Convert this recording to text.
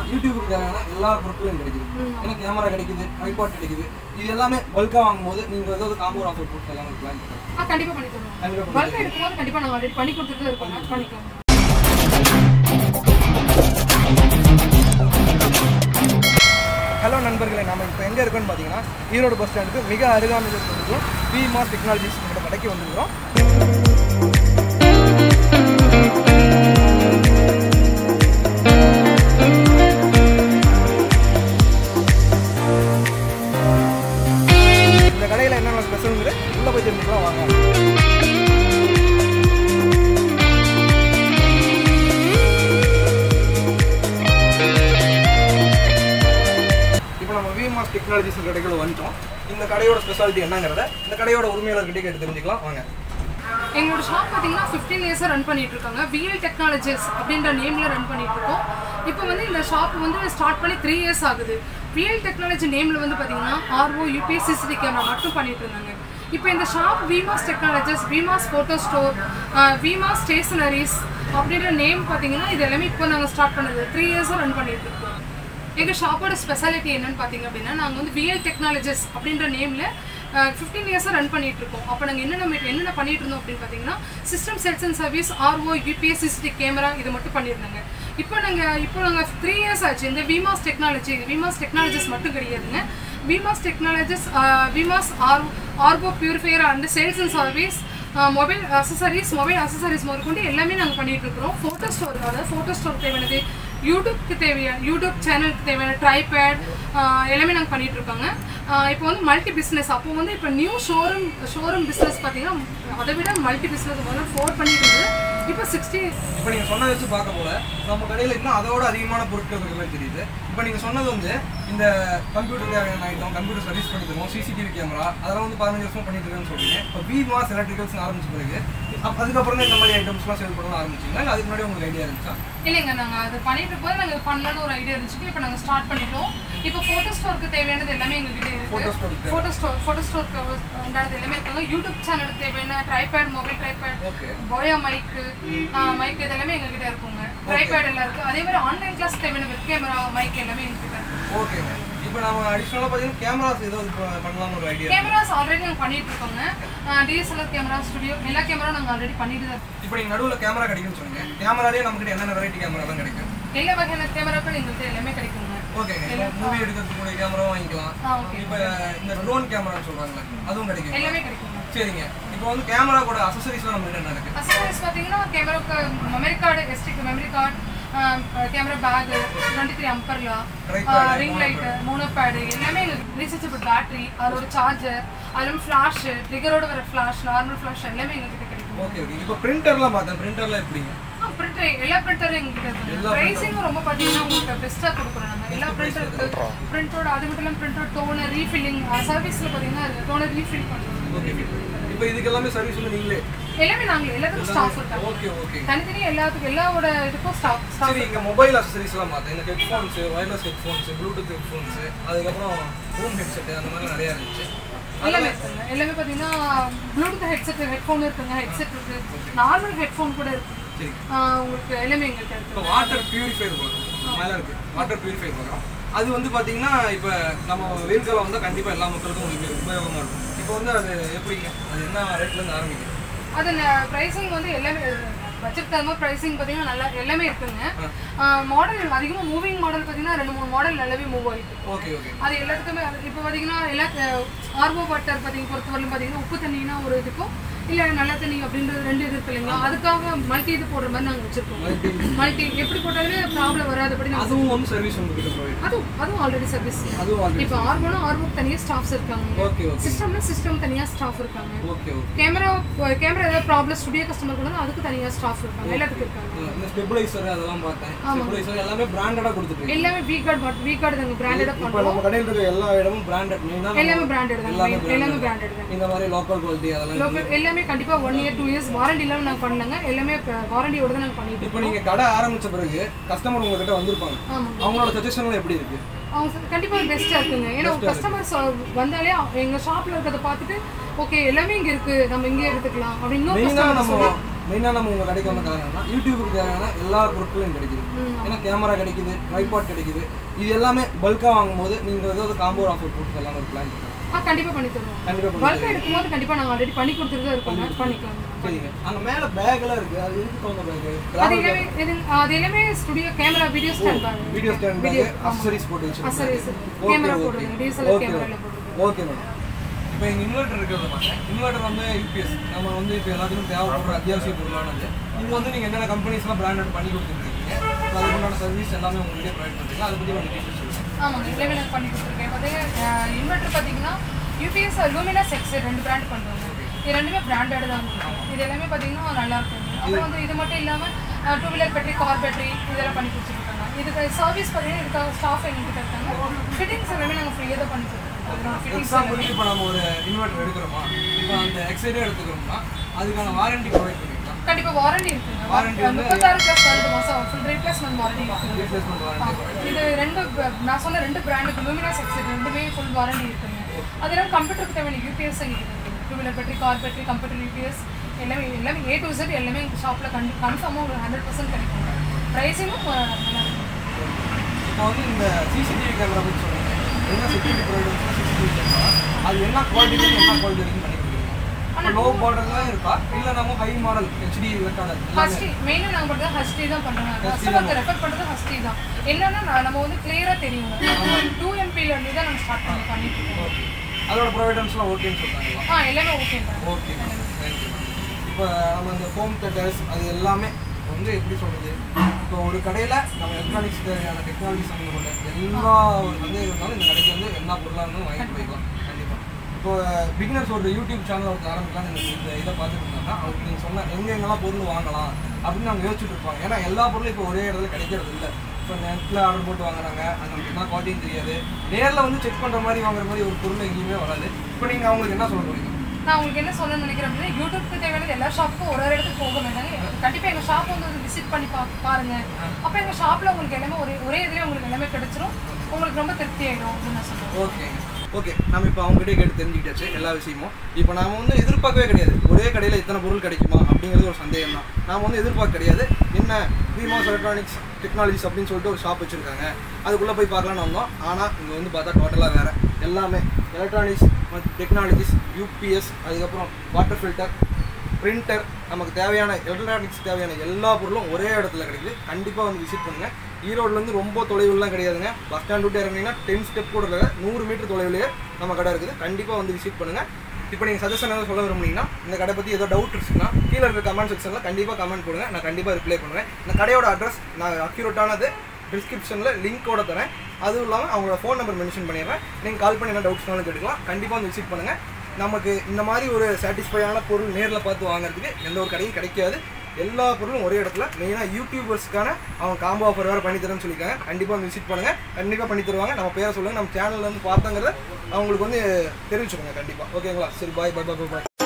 யூடியூபுக்கு தேவையான எல்லா பொருட்களும் கிடைக்குது ஏன்னா கேமரா கிடைக்குது ஐபாட் கிடைக்குது இது எல்லாமே பல்கா வாங்கும்போது நீங்க ஏதாவது காம்போ ஆஃபர் போட்டு எல்லாம் பிளான் பண்ணுங்க ஆ கண்டிப்பா பண்ணி தருவோம் கண்டிப்பா பல்க் எடுக்கும்போது கண்டிப்பா நாங்க ஆல்ரெடி பண்ணி கொடுத்துட்டு இருக்கோம் பண்ணிக்கலாம் ஹலோ நண்பர்களே நம்ம இப்போ எங்கே இருக்கோம்னு பார்த்தீங்கன்னா ஈரோடு பஸ் ஸ்டாண்டுக்கு மிக அருகாமையில் இருக்கிற வி மாஸ் டெக்னாலஜிஸ் கடைக்கு வந்துருக்கிறோம் இந்த கடையில் என்னென்ன ஸ்பெஷலுங்கிற உள்ளே போய் தெரிஞ்சுக்கலாம் வாங்க இப்போ நம்ம வி மாஸ் டெக்னாலஜிஸ் கடைக்குள்ள வந்துட்டோம் இந்த கடையோட ஸ்பெஷாலிட்டி என்னங்கிறத இந்த கடையோட உரிமையாளர்கிட்ட கேட்டு தெரிஞ்சுக்கலாம் வாங்க எங்களோட ஷாப் பார்த்தீங்கன்னா ஃபிஃப்டீன் இயர்ஸாக ரன் பண்ணிட்டு இருக்காங்க விஎல் டெக்னாலஜிஸ் அப்படின்ற நேமில் ரன் பண்ணிட்டு இருக்கோம் இப்போ வந்து இந்த ஷாப் வந்து ஸ்டார்ட் பண்ணி த்ரீ இயர்ஸ் ஆகுது விஎல் டெக்னாலஜி நேமில் வந்து பார்த்தீங்கன்னா ஆர்ஓ யூபிஎஸ் சிசிடி கேமரா மட்டும் பண்ணிட்டு இருந்தாங்க இப்போ இந்த shop Vimas technologies Vimas photo store Vimas stationeries அப்படின்ற நேம் பார்த்தீங்கன்னா இது எல்லாமே இப்போ நாங்கள் ஸ்டார்ட் பண்ணது த்ரீ இயர்ஸாக ரன் பண்ணிட்டு இருக்கோம் எங்கள் ஷாப்போட ஸ்பெஷாலிட்டி என்னன்னு பார்த்தீங்க அப்படின்னா நாங்கள் வந்து விஎல் டெக்னாலஜிஸ் அப்படின்ற நேமில் ஃபிஃப்டீன் இயர்ஸாக ரன் பண்ணிட்டு இருக்கோம் அப்போ நாங்கள் என்னென்ன மெட்- என்னென்ன பண்ணிட்டு இருந்தோம் அப்படின்னு பார்த்தீங்கன்னா system sales and service R O U P S C C T camera இது மட்டும் பண்ணியிருந்தாங்க இப்போ நாங்கள் இப்போ நாங்கள் த்ரீ இயர்ஸ் ஆச்சு இந்த விமாஸ் டெக்னாலஜி விமாஸ் டெக்னாலஜிஸ் மட்டும் கிடையாதுங்க Vimas technologies Vimas R R O purifier and sales and service mobile accessories mobile accessories முதற்கொண்டு எல்லாமே நாங்கள் பண்ணிட்டு இருக்கிறோம் ஃபோட்டோ ஸ்டோர் அதாவது ஃபோட்டோ ஸ்டோர் தேவையானது யூடியூப்க்கு தேவையான யூடியூப் சேனலுக்கு தேவையான ட்ரைபேட் எல்லாமே நாங்கள் பண்ணிட்டு இருக்காங்க ஆஹ் இப்போ வந்து மல்டி பிஸ்னஸ் அப்போ வந்து இப்போ நியூ ஷோரூம் ஷோரூம் பிஸ்னஸ் பார்த்தீங்கன்னா அதை விட மல்டி பிஸ்னஸ் முதல்ல ஃபோர் பண்ணிட்டு இருந்தது இப்போ சிக்ஸ்டி இப்போ நீங்கள் சொன்னதை வச்சு பார்க்க போல நம்ம கடையில் இன்னும் அதோட அதிகமான பொருட்கள் இருக்கிற மாதிரி தெரியுது இப்போ நீங்கள் சொன்னது வந்து இந்த கம்ப்யூட்டர் தேவையான ஐட்டம் கம்ப்யூட்டர் சர்வீஸ் பண்ணி தருவோம் சிசிடிவி கேமரா அதெல்லாம் வந்து பதினஞ்சு வருஷம் பண்ணிட்டு இருக்கேன்னு சொல்றீங்க இப்போ வி மாஸ் எலக்ட்ரிகல்ஸ் ஆரம்பிச்ச பிறகு அப்ப அதுக்கப்புறம் தான் இந்த மாதிரி ஐட்டம்ஸ்லாம் சேல் பண்ண ஆரம்பிச்சிங்களா இல்லை அதுக்கு முன்னாடி உங்களுக்கு ஐடியா இருந்துச்சா இல்லைங்க நாங்கள் அது பண்ணிட்டு போது நாங்கள் பண்ணலான்னு ஒரு ஐடியா இருந்துச்சு இப்போ நாங்கள் ஸ்டார்ட் பண்ணிட்டோம் இப்போ ஃபோட்டோ ஸ்டோருக்கு தேவையானது எல்லாமே எங்ககிட்ட Photo இருக்கு store க்கு ஃபோட்டோ ஸ்டோர் ஃபோட்டோ ஸ்டோருக்கு உண்டானது எல்லாமே இருக்காங்க யூடியூப் சேனலுக்கு தேவையான ட்ரைபேட் மொபைல் ட்ரைபேட் ஓகே போயா மைக்கு மைக் இது எல்லாமே எங்ககிட்ட இருக்குங்க ட்ரைபேட் எல்லாம் இருக்கு அதே மாதிரி ஆன்லைன் கிளாஸ் தேவையான வெப் கேமரா மைக் எல்லாமே எங்ககிட்ட இருக்கு ஓகேங்க இப்போ நம்ம அடிஷ்னலாக பார்த்தீங்கன்னா கேமராஸ் ஏதாவது ப- பண்ணலாம்னு ஒரு ஐடியா கேமராஸ் ஆல்ரெடி நாங்கள் பண்ணிட்டு இருக்கோங்க டிஎஸ்எல்ஆர் கேமரா ஸ்டுடியோ எல்லா கேமரா நாங்கள் ஆல்ரெடி பண்ணிட்டு தான் இருக்கோம். இப்போ நீங்கள் நடுவில் கேமரா கிடைக்கும்னு சொன்னீங்க கேமராலேயே நமக்கு என்னென்ன வெரைட்டி கேமராலாம் கிடைக்கும் எல்லா வகையான கேமராக்கள் எங்கள்கிட்ட எல்லாமே கிடைக்குங்க ஓகேங்க மூவி எடுக்கிறதுக்கு கூட கேமராவும் வாங்கிக்கலாம் ஆ ஓகே இப்போ இந்த ட்ரோன் கேமரான்னு சொல்கிறாங்களே அதுவும் கிடைக்கும் எல்லாமே கிடைக்குங்க சரிங்க இப்போ வந்து கேமரா கூட அசசரிஸ்லாம் நம்ம என்ன இருக்கு அசசரிஸ் பார்த்தீங்கன்னா கேமராக்கு மெமரி கார்டு எஸ்டிக்கு memory card camera bag twenty three umbrella Tripod, ring light monopod எல்லாமே எங்களுக்கு ரீசார்ஜபிள் பேட்டரி அதோட சார்ஜர் அதில் ஃப்ளாஷ் ட்ரிகரோட வர ஃப்ளாஷ் நார்மல் ஃப்ளாஷ் எல்லாமே எங்ககிட்ட கிடைக்கும் ஓகே ஓகே இப்போ பிரிண்டர்லாம் பார்த்தேன் பிரிண்டர்லாம் எப்படிங்க பிரிண்டர் எல்லா பிரிண்டரும் எங்ககிட்ட இருக்கு எல்லா ப்ரைஸிங்கும் ரொம்ப பார்த்தீங்கன்னா உங்களுக்கு பெஸ்ட்டாக கொடுக்குறோம் நம்ம எல்லா பிரிண்டருக்கு பிரிண்டோட அது மட்டும் இல்லாமல் பிரிண்டோட டோனர் ரீஃபில்லிங் சர்வீஸில் பார்த்தீங்கன்னா டோனர் ரீஃபில் பண்ணுறோம் ஓகே இப்போ இதுக்கு எல்லாமே சர்வீஸ் வந்து நீங்களே எல்லாமே நாங்கள் எல்லாத்துக்கும் ஸ்டாஃப் இருக்காங்க ஓகே ஓகே தனித்தனியாக எல்லாத்துக்கும் எல்லாவோட இதுக்கும் ஸ்டாஃப் ஸ்டாஃப் சரி இங்கே மொபைல் அசசரிஸ்லாம் பார்த்தேன் இந்த headphones wireless headphones bluetooth headphones அதுக்கப்புறம் ரூம் ஹெட்செட்டு அந்த மாதிரி நிறையா இருந்துச்சு எல்லாமே இருக்குங்க எல்லாமே பார்த்தீங்கன்னா ப்ளூடூத் ஹெட்செட் ஹெட்ஃபோன் இருக்குங்க ஹெட்செட் இருக்கு நார்மல் ஹெட்ஃபோன் கூட இருக்கு சரி ஆஹ் உங்களுக்கு எல்லாமே எங்கள்கிட்ட இருக்கு இப்போ வாட்டர் பியூரிஃபையர் வரும் மேலே இருக்கு வாட்டர் பியூரிஃபையர் வரும் அது வந்து பார்த்தீங்கன்னா இப்போ நம்ம வெயில் காலம் வந்தால் கண்டிப்பாக எல்லா மக்களுக்கும் உபயோக- உபயோகமா இருக்கும் இப்போ வந்து அது எப்படிங்க அது என்ன ரேட்லேருந்து ஆரம்பிக்குது அது ப்ரைஸிங் வந்து எல்லாமே பட்ஜெட் தகுந்த மாதிரி ப்ரைஸிங் பார்த்தீங்கன்னா நல்லா எல்லாமே இருக்குங்க மாடல் அதிகமாக மூவிங் மாடல் பார்த்தீங்கன்னா ரெண்டு மூணு மாடல் நல்லாவே மூவ் ஆகிட்டு ஓகே ஓகே அது எல்லாத்துக்குமே இப்போ பார்த்தீங்கன்னா எல்லா ஆர்வோ வாட்டர் பார்த்தீங்க பொறுத்தவரையும் பார்த்தீங்கன்னா உப்பு தண்ணினா ஒரு இதுக்கும் இல்லை நல்ல தண்ணி அப்படின்றது ரெண்டு இது இருக்கு இல்லைங்களா அதுக்காக மல்டி இது போடுற மாதிரி நாங்கள் வச்சிருக்கோம் மல்டி எப்படி போட்டாலுமே ப்ராப்ளம் வராதபடி நாங்கள் அதுவும் வந்து சர்வீஸ் உங்ககிட்ட ப்ரொவைட் அதுவும் அதுவும் ஆல்ரெடி சர்வீஸ் அதுவும் already- இப்போ ஆர்வோனா ஆர்வோக்கு தனியாக ஸ்டாஃப்ஸ் இருக்காங்க ஓகே ஓகே சிஸ்டம்னா சிஸ்டம் தனியாக ஸ்டாஃப் இருக்காங்க ஓகே ஓகே கேமரா கேமரா ஏதாவது ப்ராப்ளம் ஸ்டுடியோ கஸ்டமர் கூட அதுக்கு தனியாக ஸ்டாஃப் இருக்காங்க எல்லாத்துக்கும் இருக்காங்க இந்த ஸ்டெபிளைசர் அதெல்லாம் பார்த்தேன் ஸ்டெபிளைசர் எல்லாமே பிராண்டடாக கொடுத்துட்டு எல்லாமே வி கார்டு வி கார்டு நாங்கள் பிராண்டடாக இப்போ பண்ணுறோம் நம்ம கடையில் இருக்க எல்லா இடமும் பிராண்டட் மெயினாக எல்லாமே பிராண்டட் தான் எல்லாமே எல்லாமே பிராண்டட் தான் இந்த மாதிரி லோக்கல் குவாலிட்டி அதெல்லாம் லோக்கல் எல்லாமே கண்டிப்பாக one year two years warranty இல்லாமல் நாங்கள் பண்ணலங்க எல்லாமே வாரண்டியோட தான் நாங்கள் பண்ணிட்டு இப்போ நீங்கள் கடை ஆரம்பிச்ச பிறகு கஸ்டமர் உங்ககிட்ட வந்திருப்பாங்க ஆமாம் அவங்களோட சஜஷன்லாம் எப்படி இருக்கு அவங்க கண்டிப்பாக பெஸ்ட்டாக இருக்குங்க ஏன்னா கஸ்டமர்ஸ் வந்தாலே அவங்க- எங்க ஷாப்ல இருக்கிறத பார்த்துட்டு ஓகே எல்லாமே இங்க இருக்கு நம்ம இங்கே எடுத்துக்கலாம் அப்படின்னு இன்னொரு மெயினாக customer நம்ம சொல்லி மெயினாக நம்ம உங்கள் கடைக்கு வந்த காரணம்னா யூடியூபுக்கு தேவையான எல்லா பொருட்களும் கிடைக்குது ஏன்னா கேமரா கிடைக்குது ட்ரைபாட் கிடைக்குது இது எல்லாமே பல்காக வாங்கும்போது நீங்கள் ஏதாவது காம்போ ஆஃபர் போட்டு எல்லாமே ஒரு பிளான் பண்ணுங்க ஆ கண்டிப்பாக பண்ணி தருவோம் கண்டிப்பாக பண்ணி பல்காக எடுக்கும்போது கண்டிப்பாக நாங்கள் ஆல்ரெடி பண்ணி கொடுத்துட்டு தான் இருக்கோங்க பண்ணிக்கலாம் சரிங்க அங்கே மேலே பேக்கெல்லாம் இருக்குது அது எதுக்கு தகுந்த பேக்கு அது எல்லாமே இது அது எல்லாமே ஸ்டுடியோ கேமரா வீடியோ ஸ்டாண்ட் பாருங்க வீடியோ ஸ்டாண்ட் பேக்கு அக்சரிஸ் போட்டு Accessories. வச்சுருக்கோம் Camera போடுறது, DSLR camera ல போடுறது. ஓகே மேடம் இப்போ எங்கள் இன்வெர்டர் இருக்கிறத பார்த்தேன் இன்வெர்டர் வந்து யூபிஎஸ் நம்ம வந்து இப்போ எல்லாத்துக்கும் தேவைப்படுற அத்தியாவசிய பொருளானது இது வந்து நீங்கள் என்னென்ன கம்பெனிஸ்லாம் பிராண்டட் பண்ணி கொடுத்துருக்கீங்க ஸோ அதுக்குண்டான சர்வீஸ் எல்லாமே உங்கள்கிட்ட ப்ரொவைட் பண்ணுறீங்க அதை பற்றி கொஞ்சம் டீட்டெயில்ஸ் சொல்லுங்கள் ஆமாங்க எல்லாமே நான் பண்ணி கொடுத்துருக்கேன் பார்த்தீங்கன்னா இன்வெர்டர் பார்த்தீங்கன்னா யூபிஎஸ் லூமினஸ் எக்ஸ் ரெண்டு பிராண்ட் பண்ணுறாங்க இது ரெண்டுமே பிராண்டட் தான் இருக்கும் இது எல்லாமே பார்த்தீங்கன்னா நல்லா இருக்கும் அப்புறம் வந்து இது மட்டும் இல்லாமல் two wheeler battery car battery இதெல்லாம் பண்ணி கொடுத்துருக்காங்க இதுக்கு சர்வீஸ் பார்த்தீங்கன்னா இதுக்காக ஸ்டாஃப் எங்ககிட்ட இருக்காங்க ஃபிட்டிங்ஸ் எல்லாமே நாங்கள் ஃப்ரீயாக தான் பண்ணி கொடுத்துருக்கோம் ஃபிட்டிங்ஸ் எக்ஸாம்பிளுக்கு இப்போ நம்ம ஒரு இன்வெர்டர் எடுக்கிறோமா இப்போ அந்த எக்ஸைடே எடுத்துக்கிறோம்னா அதுக்கான வாரண்டி ப்ரொவைட் பண்ணிக்கலாம் கண்டிப்பாக வாரண்டி இருக்குங்க Warranty வந்து- முப்பத்தாறு ப்ளஸ் ரெண்டு மாதம் ஃபுல் ரீப்ளேஸ்மெண்ட் வாரண்டி இருக்குங்க ரீப்ளேஸ்மெண்ட் வாரண்டி இது ரெண்டு ப- நான் சொன்ன ரெண்டு பிராண்டுக்கு லூமினாஸ் எக்ஸிட் ரெண்டுமே ஃபுல் வாரண்டி இருக்குங்க அதெல்லாம் கம்ப்யூட்டருக்கு தேவையான U P S two wheeler battery car battery computer U P S எல்லாமே எல்லாமே ஏ டு Z எல்லாமே எங்கள் ஷாப்பில் கண்டி கன்ஃபார்மாக ஒரு ஹண்ட்ரட் பர்சன்ட் கிடைக்கும் ப்ரைஸிங்கும் நல்லா இருக்கும் இப்போ வந்து இந்த சிசிடிவி கேமரா பற்றி சொன்னீங்க என்ன செக்யூரிட்டி ப்ரொவைடர்ஸ் சிசிடிவி கேமரா அது என்ன குவாலிட்டி என்ன குவாலிட்டி வரைக்கும் பண்ணி கொடுக்குறீங்க லோ மாடல் தான் இருக்கா இல்லை நம்ம ஹை மாடல் ஹெச்டி ரெக்கார்டர் ஹஸ்டி மெயினாக நாங்கள் பண்ணுறது ஹஸ்டி தான் பண்ணுறோம் கஸ்டமருக்கு ரெஃபர் பண்ணுறது ஹஸ்டி தான் என்னன்னா நான் நம்ம வந்து கிளியராக தெரியும் டூ எம்பிலேருந்து தான் நம்ம ஸ்டார்ட் பண்ணி பண்ணிட்டு இருக்கோம் அதோட ப்ரொவைடர்ஸ்லாம் ஓகேன்னு சொல்கிறாங்களா ஆ எல்லாமே ஓகே தான் ஓகே தேங்க்யூ இப்போ நம்ம இந்த ஹோம் தேட்டர்ஸ் அது எல்லாமே வந்து எப்படி சொல்றது இப்போ ஒரு கடையில் நம்ம எலக்ட்ரானிக்ஸ் தேவையான டெக்னாலஜி சம்மந்தப்பட்ட எல்லா ஒரு சந்தேகம் இருந்தாலும் இந்த கடைக்கு வந்து என்ன பொருளாக இருந்தாலும் வாங்கிட்டு போய்க்கலாம் கண்டிப்பாக இப்போ பிகினர்ஸ் ஒரு யூடியூப் சேனல் ஒருத்தர் ஆரம்பிக்கலாம் இந்த இந்த இதை பார்த்துட்டு இருந்தாங்கன்னா அவருக்கு நீங்கள் சொன்ன எங்கே எங்கெல்லாம் பொருள் வாங்கலாம் அப்படின்னு அவங்க யோசிச்சுட்டு இருப்பாங்க ஏன்னா எல்லா பொருளும் இப்போ ஒரே இடத்துல கிடைக்கிறது இல்லை இப்போ நெட்டில் ஆர்டர் போட்டு வாங்குறாங்க அது நமக்கு என்ன குவாலிட்டின்னு தெரியாது நேரில் வந்து செக் பண்ணுற மாதிரி வாங்குற மாதிரி ஒரு பொருள் எங்கேயுமே வராது இப்போ நீங்கள் அவங்களுக்கு என்ன சொல்ல போறீங்க நான் உங்களுக்கு என்ன சொல்லணும்னு நினைக்கிறேன் அப்படின்னா யூடியூப்க்கு தேவையானது எல்லா ஷாப்புக்கும் ஒரு ஒரு இடத்துக்கு போக வேண்டாங்க கண்டிப்பாக எங்கள் ஷாப் வந்து ஒரு விசிட் பண்ணி பா பாருங்க அப்போ எங்கள் ஷாப்பில் உங்களுக்கு எல்லாமே ஒரே ஒரே இதுலேயே உங்களுக்கு எல்லாமே கிடைச்சிரும் உங்களுக்கு ரொம்ப திருப்தி ஆயிடும் அப்படின்னு நான் சொல்லுவேன் ஓகே ஓகே நம்ம இப்போ அவங்ககிட்டே கேட்டு தெரிஞ்சுக்கிட்டாச்சு எல்லா விஷயமும் இப்போ நாம வந்து எதிர்பார்க்கவே கிடையாது ஒரே கடையில் இத்தனை பொருள் கிடைக்குமா அப்படிங்கிறது ஒரு சந்தேகம் தான் நாம வந்து எதிர்பார்க்க கிடையாது என்ன விமாஸ் எலக்ட்ரானிக்ஸ் டெக்னாலஜிஸ் அப்படின்னு சொல்லிட்டு ஒரு ஷாப் வச்சுருக்காங்க அதுக்குள்ளே போய் பார்க்கலாம்னு வந்தோம் ஆனால் இங்கே வந்து பார்த்தா டோட்டலாக வேறு எல்லாமே எலக்ட்ரானிக்ஸ் டெக்னாலஜிஸ் யூபிஎஸ் அதுக்கப்புறம் வாட்டர் ஃபில்டர் பிரிண்டர் நமக்கு தேவையான எலக்ட்ரானிக்ஸ் தேவையான எல்லா பொருளும் ஒரே இடத்துல கிடைக்குது கண்டிப்பாக வந்து விசிட் பண்ணுங்கள் ஈரோட்லேருந்து ரொம்ப தொலைவுலாம் கிடையாதுங்க பஸ் ஸ்டாண்ட் விட்டு இறங்குனீங்கன்னா டென் ஸ்டெப் கூட இல்லை நூறு மீட்டர் தொலைவிலேயே நம்ம கடை இருக்குது கண்டிப்பாக வந்து விசிட் பண்ணுங்கள் இப்போ நீங்கள் சஜஷன் ஏதாவது சொல்ல விரும்புனீங்கன்னா இந்த கடை பற்றி ஏதோ டவுட் இருக்குன்னா கீழே இருக்க கமெண்ட் செக்ஷனில் கண்டிப்பாக கமெண்ட் போடுங்க நான் கண்டிப்பாக ரிப்ளை பண்ணுவேன் இந்த கடையோட அட்ரஸ் நான் அக்யூரேட்டானது டிஸ்கிரிப்ஷனில் லிங்கோட தரேன் அதுவும் இல்லாமல் அவங்களோட ஃபோன் நம்பர் மென்ஷன் பண்ணிடுறேன் நீங்கள் கால் பண்ணி என்ன டவுட்ஸ்னாலும் கேட்டுக்கலாம் கண்டிப்பாக வந்து விசிட் பண்ணுங்கள் நமக்கு இந்த மாதிரி ஒரு சாட்டிஸ்ஃபையான பொருள் நேரில் பார்த்து வாங்குறதுக்கு எந்த ஒரு கடையும் கிடைக்காது எல்லா பொருளும் ஒரே இடத்துல மெயினாக யூடியூபர்ஸ்க்கான அவங்க காம்போ ஆஃபர் வேறு பண்ணி தரேன்னு சொல்லியிருக்காங்க கண்டிப்பாக வந்து விசிட் பண்ணுங்கள் கண்டிப்பாக பண்ணி தருவாங்க நம்ம பேரை சொல்லுங்கள் நம்ம சேனல்ல இருந்து பார்த்தாங்கிறத அவங்களுக்கு வந்து தெரிவிச்சுக்கோங்க கண்டிப்பாக ஓகேங்களா சரி பாய் பாய் பாய் பாய்